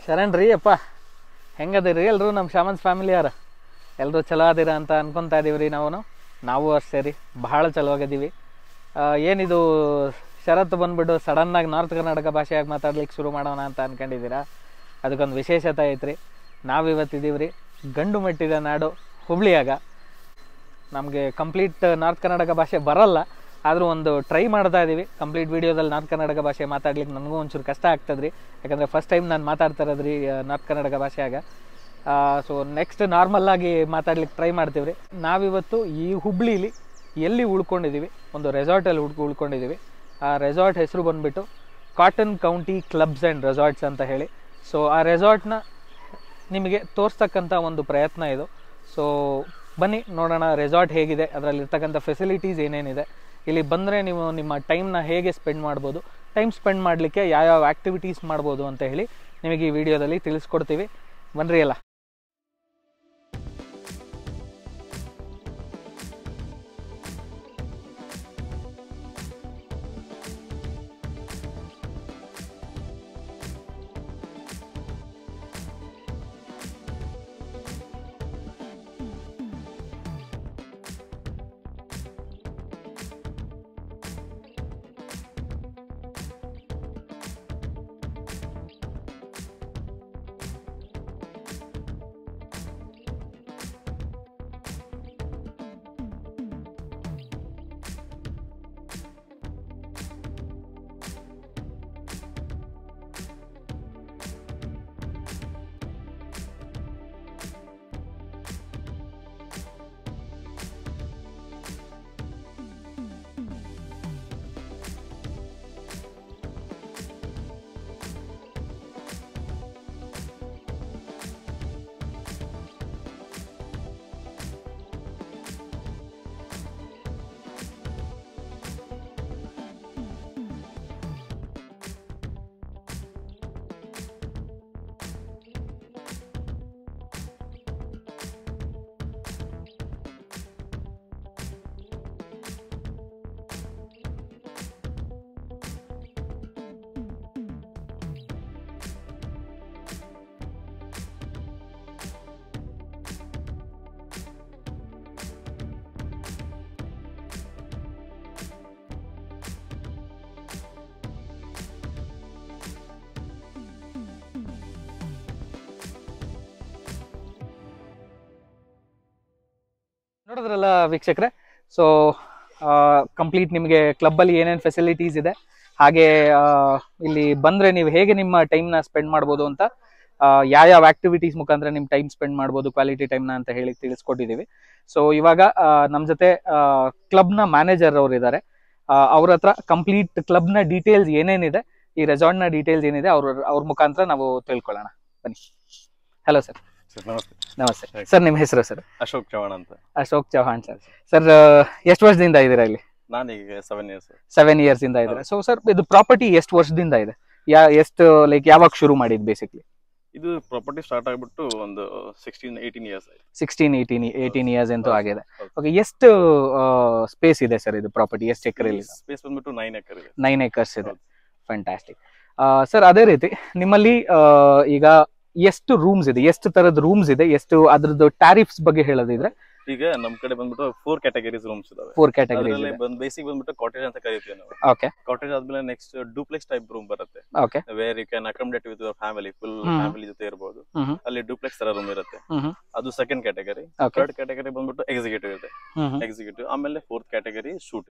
ಶರಣ್ ರೀ ಅಪ್ಪ ಹೆಂಗದಿರಿ ಎಲ್ಲರೂ ನಮ್ಮ ಶಾಮನ್ಸ್ ಫ್ಯಾಮಿಲಿ ಯಾರ ಎಲ್ಲರೂ ಚಲೋ ಅದಿರ ಅಂತ ಅನ್ಕೊಂತಾ ಇದೀವಿ ರೀ ನಾವು ನಾವು ಅಷ್ಟೇ ರೀ ಭಾಳ ಚಲೋ ಆಗಿದ್ದೀವಿ ಆ, ಏನಿದು ಷರತ್ತು ಬಂದ್ಬಿಟ್ಟು ಸಡನ್ನಾಗಿ ನಾರ್ತ್ ಕರ್ನಾಟಕ ಭಾಷೆಯಾಗಿ ಮಾತಾಡ್ಲಿಕ್ಕೆ ಶುರು ಮಾಡೋಣ ಅಂತ ಅನ್ಕೊಂಡಿದ್ದೀರಾ ಅದಕ್ಕೊಂದು ವಿಶೇಷತೆ ಐತ್ರಿ ನಾವಿವತ್ತಿದ್ದೀವಿ ರೀ ಗಂಡು ಮೆಟ್ಟಿದ ನಾಡು ಹುಬ್ಳಿಯಾಗ ನಮಗೆ ಕಂಪ್ಲೀಟ್ ನಾರ್ತ್ ಕರ್ನಾಟಕ ಭಾಷೆ ಬರಲ್ಲ ಆದರೂ ಒಂದು ಟ್ರೈ ಮಾಡ್ತಾ ಇದ್ದೀವಿ ಕಂಪ್ಲೀಟ್ ವೀಡಿಯೋದಲ್ಲಿ ನಾರ್ತ್ ಕರ್ನಾಟಕ ಭಾಷೆ ಮಾತಾಡ್ಲಿಕ್ಕೆ ನನಗೂ ಒಂಚೂರು ಕಷ್ಟ ಆಗ್ತದೆ ರೀ ಯಾಕಂದರೆ ಫಸ್ಟ್ ಟೈಮ್ ನಾನು ಮಾತಾಡ್ತಾ ಇರೋದು ರೀ ನಾರ್ತ್ ಕರ್ನಾಟಕ ಭಾಷೆಯಾಗ ಸೊ ನೆಕ್ಸ್ಟ್ ನಾರ್ಮಲ್ಲಾಗಿ ಮಾತಾಡ್ಲಿಕ್ಕೆ ಟ್ರೈ ಮಾಡ್ತೀವಿ ರೀ ನಾವಿವತ್ತು ಈ ಹುಬ್ಳಿಲಿ ಎಲ್ಲಿ ಉಳ್ಕೊಂಡಿದ್ದೀವಿ ಒಂದು ರೆಸಾರ್ಟಲ್ಲಿ ಉಳ್ಕೊ ಉಳ್ಕೊಂಡಿದ್ದೀವಿ ಆ ರೆಸಾರ್ಟ್ ಹೆಸರು ಬಂದುಬಿಟ್ಟು cotton county clubs and resorts ಅಂತ ಹೇಳಿ ಸೊ ಆ ರೆಸಾರ್ಟ್ನ ನಿಮಗೆ ತೋರಿಸ್ತಕ್ಕಂಥ ಒಂದು ಪ್ರಯತ್ನ ಇದು ಸೊ ಬನ್ನಿ ನೋಡೋಣ ರೆಸಾರ್ಟ್ ಹೇಗಿದೆ ಅದರಲ್ಲಿರ್ತಕ್ಕಂಥ ಫೆಸಿಲಿಟೀಸ್ ಏನೇನಿದೆ ಇಲ್ಲಿ ಬಂದರೆ ನೀವು ನಿಮ್ಮ ಟೈಮ್ನ ಹೇಗೆ ಸ್ಪೆಂಡ್ ಮಾಡ್ಬೋದು ಟೈಮ್ ಸ್ಪೆಂಡ್ ಮಾಡಲಿಕ್ಕೆ ಯಾವ್ಯಾವ ಆ್ಯಕ್ಟಿವಿಟೀಸ್ ಮಾಡ್ಬೋದು ಅಂತ ಹೇಳಿ ನಿಮಗೆ ಈ ವಿಡಿಯೋದಲ್ಲಿ ತಿಳಿಸ್ಕೊಡ್ತೀವಿ ಬನ್ರಿ ಅಲ್ಲ ನೋಡಿದ್ರಲ್ಲ ವೀಕ್ಷಕರೇ ಸೊ ಕಂಪ್ಲೀಟ್ ನಿಮಗೆ ಕ್ಲಬ್ಬಲ್ಲಿ ಏನೇನು ಫೆಸಿಲಿಟೀಸ್ ಇದೆ ಹಾಗೆ ಆ, ಇಲ್ಲಿ ಬಂದರೆ ನೀವು ಹೇಗೆ ನಿಮ್ಮ ಟೈಮ್ನ ಸ್ಪೆಂಡ್ ಮಾಡ್ಬೋದು ಅಂತ ಆ, ಯಾವ್ಯಾವ ಆಕ್ಟಿವಿಟೀಸ್ ಮುಖಾಂತರ ನಿಮ್ಮ ಟೈಮ್ ಸ್ಪೆಂಡ್ ಮಾಡ್ಬೋದು ಕ್ವಾಲಿಟಿ ಟೈಮ್ನ ಅಂತ ಹೇಳಿ ತಿಳಿಸ್ಕೊಟ್ಟಿದ್ದೀವಿ ಸೊ ಇವಾಗ ನಮ್ಮ ಜೊತೆ ಕ್ಲಬ್ನ ಮ್ಯಾನೇಜರ್ ಅವರು ಇದ್ದಾರೆ ಅವ್ರ ಹತ್ರ ಕಂಪ್ಲೀಟ್ ಕ್ಲಬ್ನ ಡೀಟೇಲ್ಸ್ ಏನೇನಿದೆ ಈ ರೆಸಾರ್ಟ್ನ ಡೀಟೇಲ್ಸ್ ಏನಿದೆ ಅವ್ರ ಅವ್ರ ಮುಖಾಂತರ ನಾವು ತಿಳ್ಕೊಳ್ಳೋಣ ಬನ್ನಿ ಹಲೋ ಸರ್ ಸರ್ ನಮಸ್ತೆ ನಮಸ್ತೆ ಹೇಳಿ. ಸರ್ ನಿಮ್ಮ ಹೆಸರು ಸರ್ ಅಶೋಕ್ ಚವಾಣ್ ಅಂತ ಅಶೋಕ್ ಚೌಹಾಣ್ ಸರ್ ಸರ್ ಎಷ್ಟು ವರ್ಷದಿಂದ ಇದ್ದೀರಾ ಇಲ್ಲಿ ನಾನೀಗ ಸೆವೆನ್ ಇಯರ್ಸ್ ಸೆವೆನ್ ಇಯರ್ಸ್ ಇಂದ ಇದ್ದೀರಾ ಸೊ ಸರ್ ಇದು ಪ್ರಾಪರ್ಟಿ ಎಷ್ಟು ವರ್ಷದಿಂದ ಇದೆ ಯಾ ಎಷ್ಟು ಲೈಕ್ ಯಾವಾಗ ಶುರು ಮಾಡಿದ್ ಬೇಸಿಕ್ಲಿ ಇದು ಪ್ರಾಪರ್ಟಿ ಸ್ಟಾರ್ಟ್ ಆಗ್ಬಿಟ್ಟು ಒಂದು ಸಿಕ್ಸ್ಟೀನ್ ಏಯ್ಟೀನ್ ಇಯರ್ಸ್ ಆಯ್ತು ಸಿಕ್ಸ್ಟೀನ್ ಏಯ್ಟೀನ್ ಏಯ್ಟೀನ್ ಇಯರ್ಸ್ ಅಂತೂ ಹೌದು, ಆಗಿದೆ ಹೌದು. ಓಕೆ ಎಷ್ಟು ಸ್ಪೇಸ್ ಇದೆ ಸರ್ ಇದು ಪ್ರಾಪರ್ಟಿ ಎಷ್ಟು ಎಕರೆಲಿ ಸ್ಪೇಸ್ ಬಂದ್ಬಿಟ್ಟು ನೈನ್ ಎಕರ್ ಇದೆ ನೈನ್ ಏಕರ್ಸ್ ಇದೆ ಹೌದು. ಫ್ಯಾಂಟಾಸ್ಟಿಕ್ ಸರ್ ಅದೇ ರೀತಿ ನಿಮ್ಮಲ್ಲಿ ಆ, ಈಗ ಎಷ್ಟು ರೂಮ್ಸ್ ಇದೆ ಎಷ್ಟು ತರದ ರೂಮ್ಸ್ ಇದೆ ಎಷ್ಟು ಅದ್ರದ್ದು ಟ್ಯಾರಿಫ್ಸ್ ಬಗ್ಗೆ ಹೇಳೋದಿದ್ರೆ ಈಗ ನಮ್ ಕಡೆ ಬಂದ್ಬಿಟ್ಟು ಫೋರ್ ಕ್ಯಾಟಗರೀಸ್ ರೂಮ್ಸ್ ಇದಾವೆ ಫೋರ್ ಕ್ಯಾಟಗರೀಸ್ ಅದರಲ್ಲಿ ಇದೆ ಬಂದ್ ಬೇಸಿಕ್ ಬಂದ್ಬಿಟ್ಟು ಕಾಟೇಜ್ ಅಂತ ಕರಿತೀವಿ ನಾವು ಓಕೆ ಕಾಟೇಜ್ ಆದ್ಮೇಲೆ ನೆಕ್ಸ್ಟ್ ಡೂಪ್ಲೆಕ್ಸ್ ಟೈಪ್ ರೂಮ್ ಬರುತ್ತೆ okay where you can accommodate with family full hmm. Family ಜೊತೆ ಇರಬಹುದು ಹ್ಮ್. ಅಲ್ಲಿ ಡೂಪ್ಲೆಕ್ಸ್ ತರ ರೂಮ್ ಇರುತ್ತೆ ಹ್ಮ್. ಅದು second category okay third category ಬಂದ್ಬಿಟ್ಟು ಎಕ್ಸಿಕ್ಯೂಟಿವ್ ಇದೆ ಎಕ್ಸಿಕ್ಯೂಟಿವ್ ಆಮೇಲೆ fourth category suite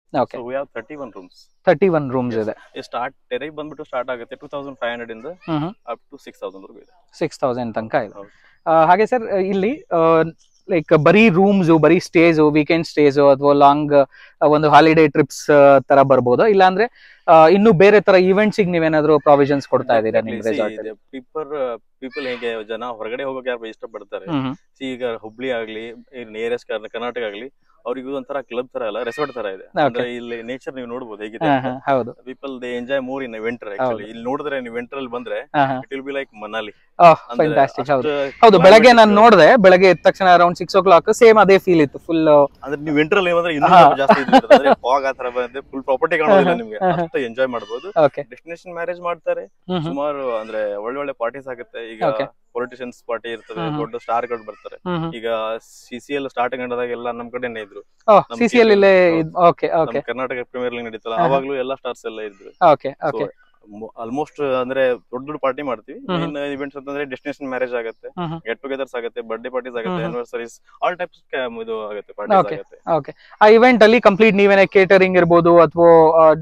okay so we have thirty one rooms thirty one rooms ಇದೆ ಸ್ಟಾರ್ಟ್ ಟೆರೈ ಬಂದ್ಬಿಟ್ಟು ಸ್ಟಾರ್ಟ್ ಆಗುತ್ತೆ ಟೂ ತೌಸಂಡ್ ಫೈವ್ ಹಂಡ್ರೆಡ್ ಇಂದ hmm up to six thousand ವರೆಗೂ ಇದೆ six thousand ತನಕ ಇದೆ ಹೌದು. ಆ, ಹಾಗೆ ಸರ್ ಇಲ್ಲಿ ಲೈಕ್ ಬರೀ ರೂಮ್ಸ್ ಬರೀ ಸ್ಟೇಸ್ ವೀಕೆಂಡ್ ಸ್ಟೇಸ್ ಅಥವಾ ಲಾಂಗ್ ಒಂದು ಹಾಲಿಡೇ ಟ್ರಿಪ್ಸ್ ತರ ಬರ್ಬೋದು ಇಲ್ಲಾಂದ್ರೆ ಆ, ಇನ್ನು ಬೇರೆ ತರ ಇವೆಂಟ್ಸ್ ನೀವೇನಾದ್ರೂ ಪ್ರಾವಿಷನ್ಸ್ ಕೊಡ್ತಾ ಇದ್ದೀರಾ ನಿಮ್ ರೆಸಾರ್ಟ್ ಪೀಪರ್ ಪೀಪಲ್ ಹೇಗೆ ಜನ ಹೊರಗಡೆ ಹೋಗಕ್ಕೆ ಯಾರು ಇಷ್ಟಪಡ್ತಾರೆ ಹ್ಮ್ See, ಈಗ ಹುಬ್ಳಿ ಆಗ್ಲಿ ನಿಯರೆಸ್ಟ್ ಕರ್ನಾಟಕ ಆಗ್ಲಿ ಅವ್ರಿಗೆ ಒಂಥರ ಕ್ಲಬ್ ತರ ಅಲ್ಲ ರೆಸಾರ್ಟ್ ತರ ಇದೆ Okay. ಅಂದ್ರೆ ಇಲ್ಲಿ ನೇಚರ್ ನೀವು ನೋಡಬಹುದು ಹೇಗಿದೆ ಹಾ, ಹಾ, ಹೌದು people they enjoy more in winter actually ಇಲ್ಲಿ ನೋಡಿದ್ರೆ ನೀವು ವಿಂಟರ್ ಅಲ್ಲಿ ಬಂದ್ರೆ ಹಾ, ಹಾ. It will be like Manali fantastic ಹೌದು ಅಷ್ಟು ಹೌದು ಬೆಳಗ್ಗೆ ನಾನು climate- ನೋಡಿದೆ ಬೆಳಗ್ಗೆ ಎದ್ದ ತಕ್ಷಣ around six o'clock same ಅದೇ ಫೀಲ್ ಇತ್ತು ಫುಲ್ ಅಂದ್ರೆ ನೀವು ವಿಂಟರ್ ಅಲ್ಲಿ ಬಂದ್ರೆ ಇನ್ನೂ ಹಾ. ಜಾಸ್ತಿ ಇದು ಇರುತ್ತೆ. ಅಂದ್ರೆ ಫಾಗ್ ಆ ತರ ಬಂದ್ರೆ ಫುಲ್ ಪ್ರಾಪರ್ಟಿ ಕಾಣೋದಿಲ್ಲ ಹಾ, ನಿಮ್ಗೆ ಹಾ, ಹಾ. ಅಷ್ಟು ಎಂಜಾಯ್ ಮಾಡಬಹುದು ಓಕೆ ಡೆಸ್ಟಿನೇಷನ್ ಮ್ಯಾರೇಜ್ ಮಾಡ್ತಾರೆ ಸುಮಾರು ಅಂದ್ರೆ ಒಳ್ಳೆ ಒಳ್ಳೆ ಪಾರ್ಟೀಸ್ ಆಗುತ್ತೆ ಈಗ Okay. ಪೊಲಿಟಿಷಿಯನ್ಸ್ ಪಾರ್ಟಿ ಇರ್ತದೆ ಹ್ಮ್ ಹ್ಮ್. ದೊಡ್ಡ ಸ್ಟಾರ್ ಗಳು ಬರ್ತಾರೆ ಈಗ ಸಿ ಸಿ ಎಲ್ ಸ್ಟಾರ್ಟಿಂಗ್ ನಡೆದಾಗ ಎಲ್ಲ ನಮ್ ಕಡೆನೇ ಇದ್ರು ನಮ್ ಸಿ ಸಿ ಎಲ್ ಇಲ್ಲೇ ಹೌದು. ಓಕೆ ಓಕೆ ನಮ್ ಕರ್ನಾಟಕ ಪ್ರೀಮಿಯರ್ ಲೀಗ್ ನಡೀತಲ್ಲ ಹಾ, ಹಾ. ಅವಾಗ್ಲೂ ಎಲ್ಲ ಸ್ಟಾರ್ಸ್ ಎಲ್ಲ ಇದ್ರು ಓಕೆ ಓಕೆ ಆಲ್ಮೋಸ್ಟ್ ಅಂದ್ರೆ ದೊಡ್ಡ ದೊಡ್ಡ ಪಾರ್ಟಿ ಮಾಡ್ತೀವಿ ಹ್ಮ್. ಇನ್ ಇವೆಂಟ್ಸ್ ಅಂತಂದ್ರೆ ಡೆಸ್ಟಿನೇಷನ್ ಮ್ಯಾರೇಜ್ ಆಗುತ್ತೆ ಹ್ಮ್ ಹ್ಮ್. ಗೆಟ್ ಟುಗೆದರ್ಸ್ ಆಗುತ್ತೆ ಬರ್ಡೇ ಪಾರ್ಟೀಸ್ ಆಗುತ್ತೆ ಹ್ಮ್ ಹ್ಮ್. ಆನಿವರ್ಸರೀಸ್ ಆಲ್ ಟೈಪ್ಸ್ ಇದು ಆಗುತ್ತೆ ಪಾರ್ಟೀಸ್ Okay. ಆಗುತ್ತೆ ಓಕೆ ಆ ಇವೆಂಟ್ ಅಲ್ಲಿ ಕಂಪ್ಲೀಟ್ ನೀವೇನೆ ಕೇಟರಿಂಗ್ ಇರ್ಬೋದು ಅಥವಾ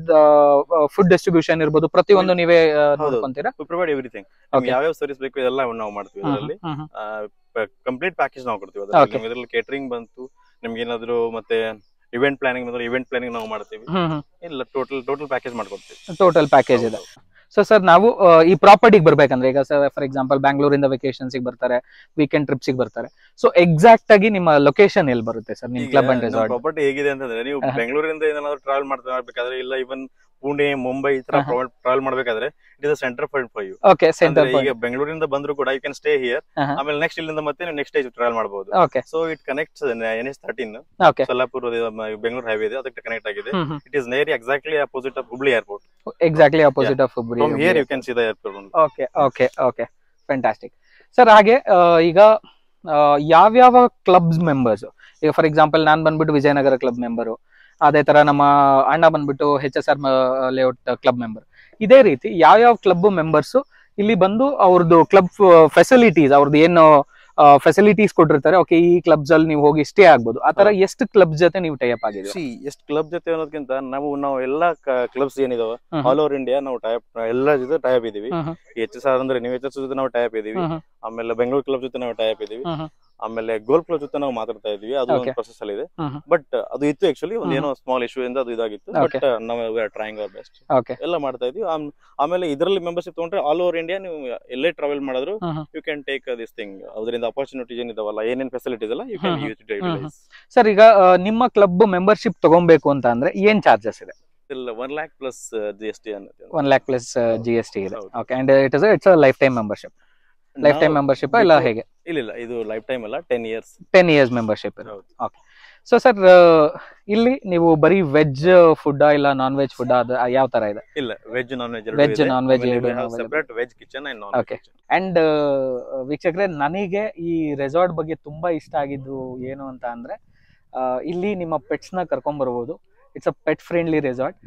ಫುಡ್ ಡಿಸ್ಟ್ರಿಬ್ಯೂಷನ್ ಇರ್ಬೋದು ಪ್ರತಿಯೊಂದು ನೀವೇ ಆ, ಹೌದು. ನೋಡ್ಕೊಂತೀರಾ ವಿ ಪ್ರೊವೈಡ್ ಎವ್ರಿಥಿಂಗ್ Okay. ಯಾವ್ಯಾವ ಸರ್ವಿಸ್ ಬೇಕು ಇದೆಲ್ಲ ನಾವು ಮಾಡ್ತೀವಿ ಹ್ಮ್ ಅದರಲ್ಲಿ ಹ್ಮ್ ಹ್ಮ್. ಕಂಪ್ಲೀಟ್ ಪ್ಯಾಕೇಜ್ ನಾವು ಕೊಡ್ತೀವಿ Okay. ಅದರಲ್ಲಿ ಇದರಲ್ಲಿ ಕೇಟರಿಂಗ್ ಬಂತು ನಿಮ್ಗೆ ಏನಾದ್ರು ಮತ್ತೆ ಇವೆಂಟ್ ಪ್ಲಾನಿಂಗ್ ಬಂದ್ರೆ ಇವೆಂಟ್ ಪ್ಲಾನಿಂಗ್ ನಾವು ಮಾಡ್ತೀವಿ ಹ್ಮ್ ಹ್ಮ್ ಇಲ್ಲ ಟೋಟಲ್ ಟೋಟಲ್ ಪ್ಯಾಕೇಜ್ ಮಾಡ್ಕೊಡ್ತೀವಿ ಟೋಟಲ್ ಪ್ಯಾಕೇಜ್ ಇದೆ ಸೊ ಸರ್ ನಾವು ಆ, ಈ ಪ್ರಾಪರ್ಟಿಗೆ ಬರ್ಬೇಕಂದ್ರೆ ಈಗ ಸರ್ ಫಾರ್ ಎಕ್ಸಾಂಪಲ್ ಬ್ಯಾಂಗ್ಳೂರಿಂದ ವೆಕೇಶನ್ಸ್ ಬರ್ತಾರೆ ವೀಕೆಂಡ್ ಟ್ರಿಪ್ಸ್ ಬರ್ತಾರೆ ಸೊ ಎಕ್ಸಾಕ್ಟ್ ಆಗಿ ನಿಮ್ಮ ಲೊಕೇಶನ್ ಎಲ್ಲಿ ಬರುತ್ತೆ ಸರ್ ನಿಮ್ ಕ್ಲಬ್ ಅಂಡ್ ರೆಸಾರ್ಟ್ ಪ್ರಾಪರ್ಟಿ ಹೇಗಿದೆ ಅಂತಂದ್ರೆ ನೀವು ಆಹಾ. ಬೆಂಗಳೂರಿಂದ ಏನಾದ್ರು ಟ್ರಾವೆಲ್ ಮಾಡ್ಬೇಕಾದ್ರೆ ಇಲ್ಲ ಇವನ್ ಪುಣೆ ಮುಂಬೈ ಈ ತರ ಆಹಾ. ಟ್ರಾವೆಲ್ ಮಾಡ್ಬೇಕಾದ್ರೆ it is center point for you okay center ಈಗ ಬೆಂಗಳೂರಿಂದ ಬಂದ್ರು ಕೂಡ ಯು ಕ್ಯಾನ್ ಸ್ಟೇ ಹಿಯರ್ ಆಹಾ. ಆಮೇಲೆ ನೆಕ್ಸ್ಟ್ ಇಲ್ಲಿಂದ ಮತ್ತೆ ನೀವು ನೆಕ್ಸ್ಟ್ ಡೇ ಟ್ರಾವೆಲ್ ಮಾಡಬಹುದು okay so it connects N S thirteen okay Solapur Bengaluru highway ಇದೆ ಅದಕ್ಕೆ ಕನೆಕ್ಟ್ ಆಗಿದೆ it is near exactly opposite of Hubli airport exactly opposite of from here you can see the airport okay okay okay fantastic sir ಹಾಗೆ ಆ, ಈಗ ಆ, ಯಾವ್ಯಾವ clubs members ಈಗ for example ನಾನ್ ಬಂದ್ಬಿಟ್ಟು ವಿಜಯನಗರ ಕ್ಲಬ್ ಮೆಂಬರು ಅದೇ ತರ ನಮ್ಮ ಅಣ್ಣ ಬಂದ್ಬಿಟ್ಟು H S R layout club member ಇದೇ ರೀತಿ ಯಾವ್ಯಾವ ಕ್ಲಬ್ ಮೆಂಬರ್ಸ್ ಇಲ್ಲಿ ಬಂದು ಅವ್ರದ್ದು ಕ್ಲಬ್ ಫೆಸಿಲಿಟೀಸ್ ಅವ್ರದ್ದು ಏನು ಫೆಸಿಲಿಟೀಸ್ ಕೊಟ್ಟಿರ್ತಾರೆ ಓಕೆ ಈ ಕ್ಲಬ್ಸ್ ಅಲ್ಲಿ ನೀವು ಹೋಗಿ ಸ್ಟೇ ಆಗ್ಬೋದು ಆ ತರ ಎಷ್ಟು ಕ್ಲಬ್ ಜೊತೆ ನೀವು ಟೈಪ್ ಆಗಿದ್ದೀರಾ ಸಿ ಎಷ್ಟು ಕ್ಲಬ್ ಜೊತೆ ಅನ್ನೋದಕ್ಕಿಂತ ನಾವು ನಾವು ಎಲ್ಲಾ ಕ್ಲಬ್ಸ್ ಏನಿದಾವ ಹ್ಮ್. ಆಲ್ ಓವರ್ ಇಂಡಿಯಾ ನಾವು ಟೈಪ್ ಎಲ್ಲ ಜೊತೆ ಟೈಪ್ ಇದೀವಿ ಹ್ಮ್ ಹ್ಮ್. ಎಚ್ ಎಸ್ ಆರ್ ಅಂದ್ರೆ ನೀವು ಎಚ್ ಎಸ್ ಜೊತೆ ನಾವು ಟೈಪ್ ಇದೀವಿ ಹ್ಮ್ ಹ್ಮ್. ಆಮೇಲೆ ಬೆಂಗಳೂರು ಕ್ಲಬ್ ಜೊತೆ ನಾವು ಟೈಪ್ ಇದೀವಿ ಹ್ಮ್ ಹ್ಮ್. ಆಮೇಲೆ ಗೋಲ್ ಕ್ಲಬ್ ಜೊತೆ ನಾವು ಮಾತಾಡ್ತಾ ಇದೀವಿ ಅದು ಒಂದು Okay. ಪ್ರೊಸೆಸ್ ಅಲ್ಲಿ ಇದೆ ಹ್ಮ್ ಹ್ಮ್. ಬಟ್ ಅದು ಇತ್ತು ಆಕ್ಚುಲಿ ಒಂದು ಹ್ಮ್ ಏನೋ ಸ್ಮಾಲ್ ಇಶ್ಯೂ ಇಂದ ಅದು ಇದಾಗಿತ್ತು ಬಟ್ Okay. ನಾವು ಟ್ರೈಂಗ್ ಅವರ್ ಬೆಸ್ಟ್ ಓಕೆ ಎಲ್ಲ ಮಾಡ್ತಾ ಇದೀವಿ ಆಮ್- ಆಮೇಲೆ ಇದರಲ್ಲಿ ಮೆಂಬರ್ಶಿಪ್ ತಗೊಂಡ್ರೆ ಆಲ್ ಓವರ್ ಇಂಡಿಯಾ ನೀವು ಎಲ್ಲೇ ಟ್ರಾವೆಲ್ ಮಾಡಿದ್ರು hmm hmm. You can take this thing ಅದರಿಂದ ಅಪರ್ಚುನಿಟೀಸ್ ಏನಿದಾವಲ್ಲ ಏನೇನ್ ಫೆಸಿಲಿಟೀಸ್ ಎಲ್ಲ you can hmm hmm. Use utilise sir ಈಗ ಆ, ನಿಮ್ಮ ಕ್ಲಬ್ ಮೆಂಬರ್ಶಿಪ್ ತಗೊಬೇಕು ಅಂತ ಅಂದ್ರೆ ಏನ್ ಚಾರ್ಜಸ್ ಇದೆ ಇಲ್ಲ one lakh plus G S T ಅನ್ನತ್ತೆ one lakh plus G S T ಇದೆ ಹೌದು. Okay and it is it's lifetime membership lifetime ನಾವು ಮೆಂಬರ್ಶಿಪ್ ಇಲ್ಲ before- ಹೇಗೆ ಇಲ್ಲ ಇಲ್ಲ ಇದು ಲೈಫ್ ಟೈಮ್ ಅಲ್ಲ ten years ten years membership ಹೌದು. ಸೊ ಸರ್ ಇಲ್ಲಿ ನೀವು ಬರೀ ವೆಜ್ ಫುಡ್ ಇಲ್ಲ ನಾನ್ ವೆಜ್ ಫುಡ್ ಅದು ಯಾವ ತರ ಇದೆ ಇಲ್ಲ veg non veg Veg, non-veg ಎರಡು available. Separate veg kitchen and non Okay. And ವೀಕ್ಷಕರೇ ನನಗೆ ಈ ರೆಸಾರ್ಟ್ ಬಗ್ಗೆ ತುಂಬಾ ಇಷ್ಟ ಆಗಿದ್ದು ಏನು ಅಂತ ಅಂದ್ರೆ ಆ, ಇಲ್ಲಿ ನಿಮ್ಮ ಪೆಟ್ಸ್ ನ ಕರ್ಕೊಂಡ್ ಬರ್ಬೋದು it's a pet friendly resort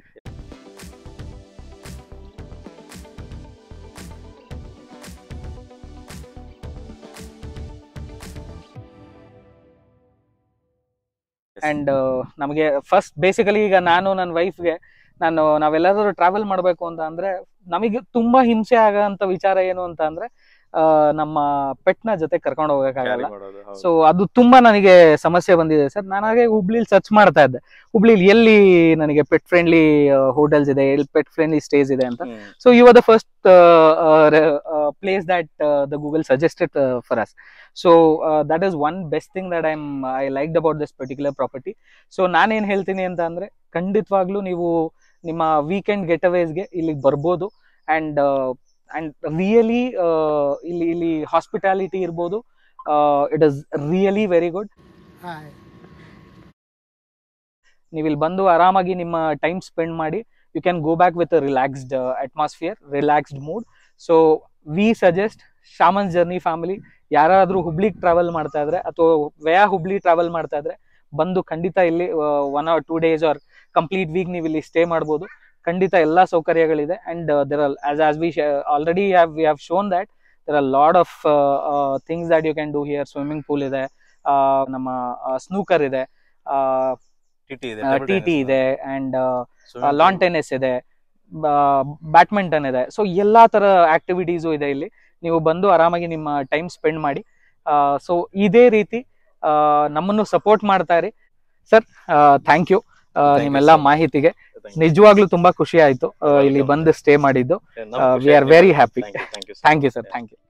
and ನಮಗೆ ಫಸ್ಟ್ ಬೇಸಿಕಲಿ ಈಗ ನಾನು ನನ್ನ ವೈಫ್ಗೆ ನಾನು ನಾವೆಲ್ಲರೂ ಟ್ರಾವೆಲ್ ಮಾಡಬೇಕು ಅಂತ ಅಂದ್ರೆ ನಮಗೆ ತುಂಬಾ ಹಿಂಸೆ ಆಗಂತ ವಿಚಾರ ಏನು ಅಂತ ಅಂದ್ರೆ ಆ, ನಮ್ಮ ಪೆಟ್ನ ಜೊತೆ ಕರ್ಕೊಂಡು ಹೋಗಕ್ಕಾಗಲ್ಲ ಮಾಡೋದು ಹೌದು. ಸೊ ಅದು ತುಂಬಾ ನನಗೆ ಸಮಸ್ಯೆ ಬಂದಿದೆ ಸರ್ ನಾನು ಹಾಗೆ ಹುಬ್ಳಿಲಿ ಸರ್ಚ್ ಮಾಡ್ತಾ ಇದ್ದೆ ಹುಬ್ಳಿಲಿ ಎಲ್ಲಿ ನನಗೆ ಪೆಟ್ ಫ್ರೆಂಡ್ಲಿ ಹೋಟೆಲ್ಸ್ ಇದೆ ಎಲ್ಲಿ ಪೆಟ್ ಫ್ರೆಂಡ್ಲಿ ಸ್ಟೇಸ್ ಇದೆ ಅಂತ ಹ್ಮ್. So you are the first place that the Google suggested for us so that is one best thing that I am I like about this particular property so ನಾನೇನ್ ಹೇಳ್ತೀನಿ ಅಂತ ಅಂದ್ರೆ ಖಂಡಿತವಾಗ್ಲೂ ನೀವು ನಿಮ್ಮ ವೀಕೆಂಡ್ ಗೆಟ್ ಅವೇಸ್ಗೆ ಇಲ್ಲಿಗೆ ಬರ್ಬೋದು ಅಂಡ್ ಅಂಡ್ ರಿಯಲಿ ಇಲ್ಲಿ ಇಲ್ಲಿ ಹಾಸ್ಪಿಟಾಲಿಟಿ ಇರ್ಬೋದು it is really very good Hi. ನೀವು ಇಲ್ಲಿ ಬಂದು ಆರಾಮಾಗಿ ನಿಮ್ಮ ಟೈಮ್ ಸ್ಪೆಂಡ್ ಮಾಡಿ you can go back with relaxed atmosphere relaxed mood so we suggest ಶಾಮನ್ಸ್ ಜರ್ನಿ ಫ್ಯಾಮಿಲಿ ಯಾರಾದ್ರೂ ಹುಬ್ಳಿಗೆ ಟ್ರಾವೆಲ್ ಮಾಡ್ತಾ ಇದ್ರೆ ಅಥವಾ ವಯಾ ಹುಬ್ಳಿ ಟ್ರಾವೆಲ್ ಮಾಡ್ತಾ ಇದ್ರೆ ಬಂದು ಖಂಡಿತ ಇಲ್ಲಿ one or two days or complete week ನೀವು ಇಲ್ಲಿ ಸ್ಟೇ ಮಾಡ್ಬೋದು ಖಂಡಿತ ಎಲ್ಲಾ ಸೌಕರ್ಯಗಳಿದೆ and there are as as we already have we have shown that there are lot of things that you can do here swimming pool ಇದೆ ಆ, ನಮ್ಮ snooker ಇದೆ ಟಿ ಟಿ ಇದೆ ಟಿ ಟಿ ಇದೆ ಅಂಡ್ ಲಾನ್ ಟೆನ್ನಿಸ್ ಇದೆ badminton ಇದೆ so ಎಲ್ಲಾ ತರ ಆಕ್ಟಿವಿಟೀಸು ಇದೆ ಇಲ್ಲಿ ನೀವು ಬಂದು ಆರಾಮಾಗಿ ನಿಮ್ಮ ಟೈಮ್ ಸ್ಪೆಂಡ್ ಮಾಡಿ ಸೊ ಇದೇ ರೀತಿ ಆ, ನಮ್ಮನ್ನು ಸಪೋರ್ಟ್ ಮಾಡ್ತಾ ಇರಿ ಸರ್ ಥ್ಯಾಂಕ್ ಯು you, ನಿಮ್ಮೆಲ್ಲ sir. ಮಾಹಿತಿಗೆ ನಿಜವಾಗ್ಲೂ ತುಂಬಾ ಖುಷಿ ಆಯ್ತು ಆ, ಇಲ್ಲಿ ಬಂದು ಸ್ಟೇ ಮಾಡಿದ್ದು we are very happy thank you thank you sir thank you